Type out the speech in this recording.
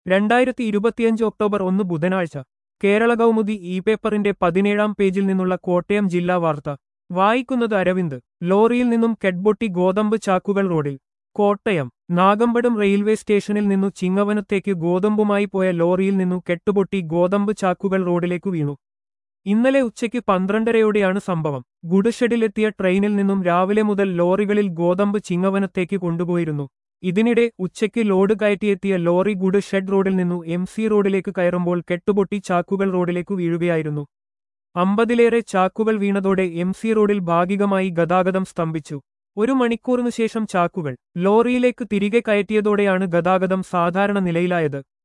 രണ്ടായിരത്തി ഇരുപത്തിയഞ്ച് ഒക്ടോബർ ഒന്ന് ബുധനാഴ്ച കേരള കൗമുദി ഇ പേപ്പറിന്റെ പതിനേഴാം പേജിൽ നിന്നുള്ള കോട്ടയം ജില്ലാ വാർത്ത വായിക്കുന്നത് അരവിന്ദ് ലോറിയിൽ നിന്നും കെഡ്ബൊട്ടി ഗോതമ്പ് ചാക്കുകൾ റോഡിൽ കോട്ടയം നാഗമ്പടം റെയിൽവേ സ്റ്റേഷനിൽ നിന്നു ചിങ്ങവനത്തേക്ക് ഗോതമ്പുമായി പോയ ലോറിയിൽ നിന്നു കെട്ടുപൊട്ടി ഗോതമ്പ് ചാക്കുകൾ റോഡിലേക്ക് വീണു ഇന്നലെ ഉച്ചയ്ക്ക് പന്ത്രണ്ടരയോടെയാണ് സംഭവം ഗുഡ്ഷെഡിലെത്തിയ ട്രെയിനിൽ നിന്നും രാവിലെ മുതൽ ലോറികളിൽ ഗോതമ്പ് ചിങ്ങവനത്തേക്ക് കൊണ്ടുപോയിരുന്നു ഇതിനിടെ ഉച്ചയ്ക്ക് ലോഡ് കയറ്റിയെത്തിയ ലോറി ഗുഡ് ഷെഡ് റോഡിൽ നിന്നു എം സി റോഡിലേക്ക് കയറുമ്പോൾ കെട്ടുപൊട്ടി ചാക്കുകൾ റോഡിലേക്ക് വീഴുകയായിരുന്നു അമ്പതിലേറെ ചാക്കുകൾ വീണതോടെ എം സി റോഡിൽ ഭാഗികമായി ഗതാഗതം സ്തംഭിച്ചു ഒരു മണിക്കൂറിനു ശേഷം ചാക്കുകൾ ലോറിയിലേക്ക് തിരികെ കയറ്റിയതോടെയാണ് ഗതാഗതം സാധാരണ നിലയിലായത്